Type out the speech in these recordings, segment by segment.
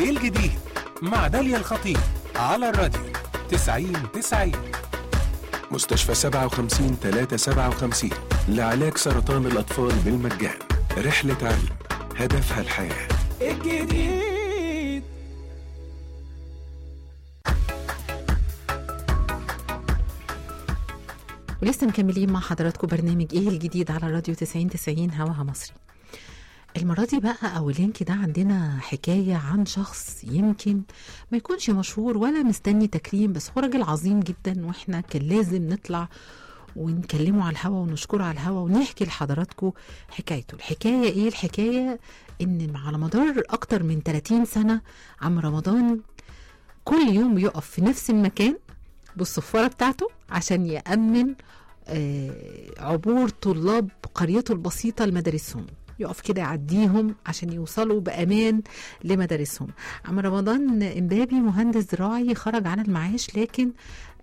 ايه الجديد مع داليا الخطيب على الراديو 90 90 مستشفى 57 357 لعلاج سرطان الأطفال بالمجان رحلة علم هدفها الحياة الجديد ولسه مكملين مع حضراتكم برنامج ايه الجديد على راديو 90 90 هواها مصري المرة دي بقى أو اللينك ده عندنا حكاية عن شخص يمكن ما يكونش مشهور ولا مستني تكريم بس هو راجل عظيم جدا واحنا كان لازم نطلع ونكلمه على الهوا ونشكره على الهوا ونحكي لحضراتكم حكايته الحكاية ايه الحكاية ان على مدار اكتر من 30 سنة عم رمضان كل يوم يقف في نفس المكان بالصفارة بتاعته عشان يأمن آه، عبور طلاب قريته البسيطة لمدارسهم يقف كده يعديهم عشان يوصلوا بأمان لمدارسهم عم رمضان إمبابي مهندس زراعي خرج عن المعاش لكن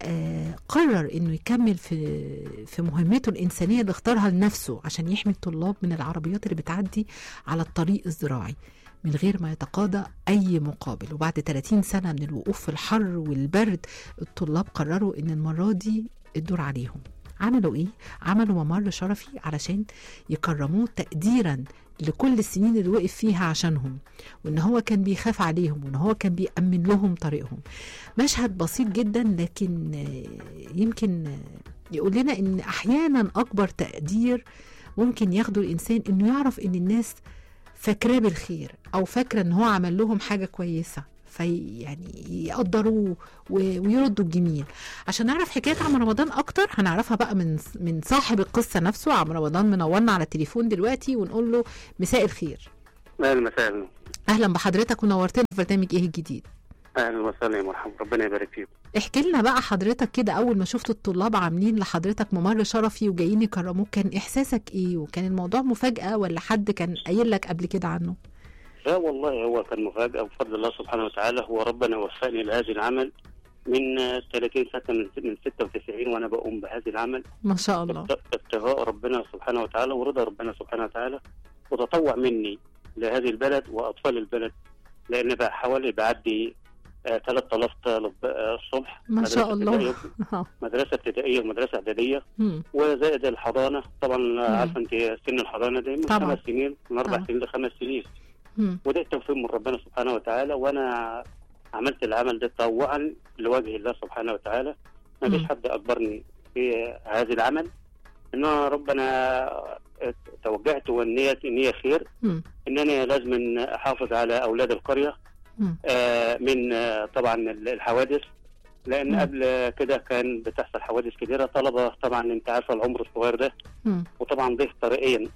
آه قرر انه يكمل في في مهمته الانسانيه اللي اختارها لنفسه عشان يحمي الطلاب من العربيات اللي بتعدي على الطريق الزراعي من غير ما يتقاضى اي مقابل وبعد 30 سنه من الوقوف في الحر والبرد الطلاب قرروا ان المره دي الدور عليهم عملوا ايه عملوا ممر شرفي علشان يكرموه تقديرا لكل السنين اللي وقف فيها عشانهم وان هو كان بيخاف عليهم وان هو كان بيأمن لهم طريقهم مشهد بسيط جدا لكن آه، يمكن آه، يقول لنا ان احيانا اكبر تقدير ممكن ياخده الانسان انه يعرف ان الناس فاكراه بالخير او فاكره ان هو عمل لهم حاجه كويسه في يعني يقدروه و- ويردوا الجميل عشان نعرف حكايه عم رمضان اكتر هنعرفها بقى من من صاحب القصه نفسه عم رمضان منورنا على التليفون دلوقتي ونقول له مساء الخير اهلا وسهلا اهلا بحضرتك ونورتنا في برنامج ايه الجديد اهلا وسهلا يا مرحبا ربنا يبارك فيكم احكي لنا بقى حضرتك كده اول ما شفت الطلاب عاملين لحضرتك ممر شرفي وجايين يكرموك كان احساسك ايه وكان الموضوع مفاجاه ولا حد كان قايل لك قبل كده عنه لا والله هو كان مفاجأة بفضل الله سبحانه وتعالى هو ربنا وفقني لهذا العمل من آه، 30 سنة من من 96 وأنا بقوم بهذا العمل ما شاء الله ابت- ابتغاء ربنا سبحانه وتعالى ورضا ربنا سبحانه وتعالى وتطوع مني لهذه البلد وأطفال البلد لأن بقى حوالي بعدي آه، 3000 طالب آه، الصبح ما مدرسة شاء الله. ابتدائية- آه. مدرسة ابتدائية ومدرسة إعدادية مم. وزائد الحضانة طبعا عارفة أنت سن الحضانة دي من طبعا. خمس سنين من أربع آه. سنين لخمس سنين مم. وده التوفيق من ربنا سبحانه وتعالى وانا عملت العمل ده تطوعا لوجه الله سبحانه وتعالى ما فيش مم. حد اجبرني في هذا العمل ان أنا ربنا توجهت والنية نية خير مم. ان انا لازم احافظ على اولاد القريه مم. آه، من آه، طبعا الحوادث لان مم. قبل كده كان بتحصل حوادث كبيره طلبه طبعا انت عارفه العمر الصغير ده مم. وطبعا ده طريقين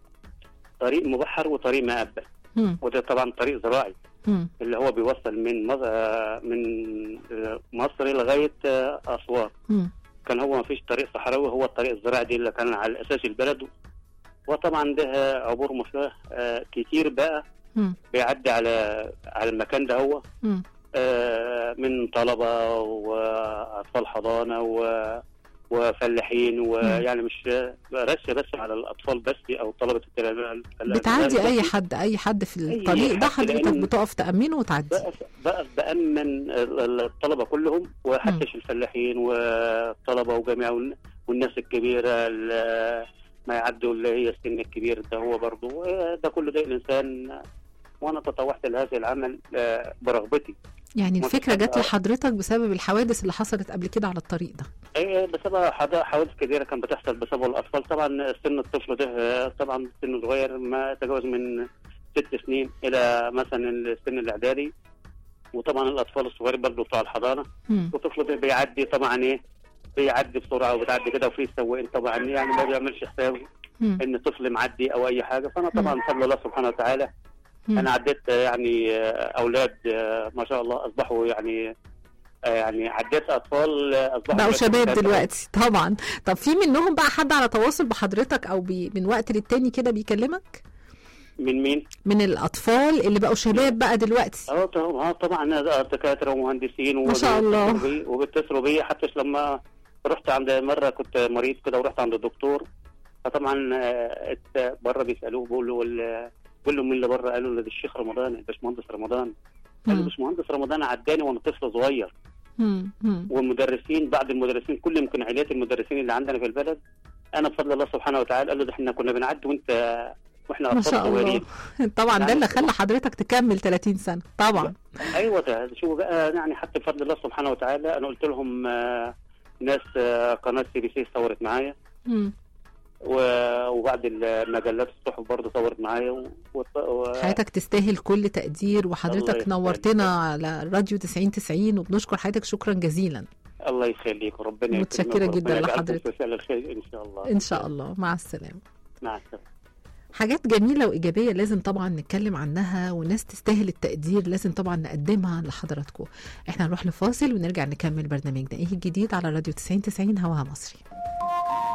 طريق مبحر وطريق مأبة مم. وده طبعا طريق زراعي مم. اللي هو بيوصل من مصر من مصر لغايه اسوان مم. كان هو ما فيش طريق صحراوي هو الطريق الزراعي دي اللي كان على اساس البلد وطبعا ده عبور مشاه آه، كتير بقى مم. بيعدي على على المكان ده هو مم. آه، من طلبه واطفال حضانه و وفلاحين ويعني مش رش بس على الاطفال بس او طلبه التل- بتعدي اي بس. حد اي حد في أي الطريق ده حد، حضرتك لأن- بتقف تأمنه وتعدي بقى بقى بأمن ال- الطلبة كلهم وحتى الفلاحين والطلبة وجميع والن- والناس الكبيرة ال- ما يعدوا اللي هي السن الكبير ده هو برضه ده كله ده الإنسان وأنا تطوعت لهذا العمل آه، برغبتي يعني ما الفكرة فيش حد- جت لحضرتك بسبب الحوادث اللي حصلت قبل كده على الطريق ده إيه، بسبب حد- حوادث كثيرة كانت بتحصل بسبب الأطفال طبعا سن الطفل ده آه، طبعا سن صغير ما يتجاوز من ست سنين إلى مثلا السن الإعدادي وطبعا الأطفال الصغيرين برضه بتوع الحضانة مم. والطفل ده بيعدي طبعا ايه بيعدي بسرعه وبتعدي كده وفي سواقين طبعا يعني ما بيعملش حساب مم. ان طفل معدي او اي حاجه فانا طبعا بفضل الله سبحانه وتعالى مم. انا عديت آه، يعني آه، اولاد آه، ما شاء الله اصبحوا يعني آه، يعني عديت اطفال آه، اصبحوا بقوا دلوقتي شباب مكاتب. دلوقتي طبعا طب في منهم بقى حد على تواصل بحضرتك او بي من وقت للتاني كده بيكلمك من مين؟ من الاطفال اللي بقوا شباب بقى دلوقتي اه طبعا آه، طبعا آه، دكاتره ومهندسين ما شاء الله. وبيتصلوا بي- وبيتصلوا بيا حتى لما رحت عند مره كنت مريض كده ورحت عند الدكتور فطبعا آه، ات- بره بيسالوه بيقولوا ال- بيقول له مين اللي بره قالوا له ده الشيخ رمضان الباشمهندس رمضان قال لي مم. باشمهندس رمضان عداني وانا طفل صغير مم. مم. والمدرسين بعد المدرسين كل يمكن عائلات المدرسين اللي عندنا في البلد انا بفضل الله سبحانه وتعالى قال له ده احنا كنا بنعدي وانت واحنا ما اطفال شاء الله صغيرين طبعا ده يعني- اللي خلى حضرتك تكمل 30 سنه طبعا ايوه ده شوفوا بقى يعني حتى بفضل الله سبحانه وتعالى انا قلت لهم آه، ناس آه، قناه سي بي سي صورت معايا مم. و- وبعد المجلات الصحف برضه صورت معايا و... و... و... حياتك تستاهل كل تقدير الله وحضرتك يخليك. نورتنا على الراديو 90 90 وبنشكر حضرتك شكرا جزيلا الله يخليك وربنا متشكرة يكرمك وربنا جدا يجعلكم لحضرتك. في فعل الخير ان شاء الله ان شاء الله مع السلامه مع السلامه حاجات جميلة وإيجابية لازم طبعا نتكلم عنها وناس تستاهل التقدير لازم طبعا نقدمها لحضراتكم احنا نروح لفاصل ونرجع نكمل برنامجنا ايه الجديد على راديو 90 90 هواها مصري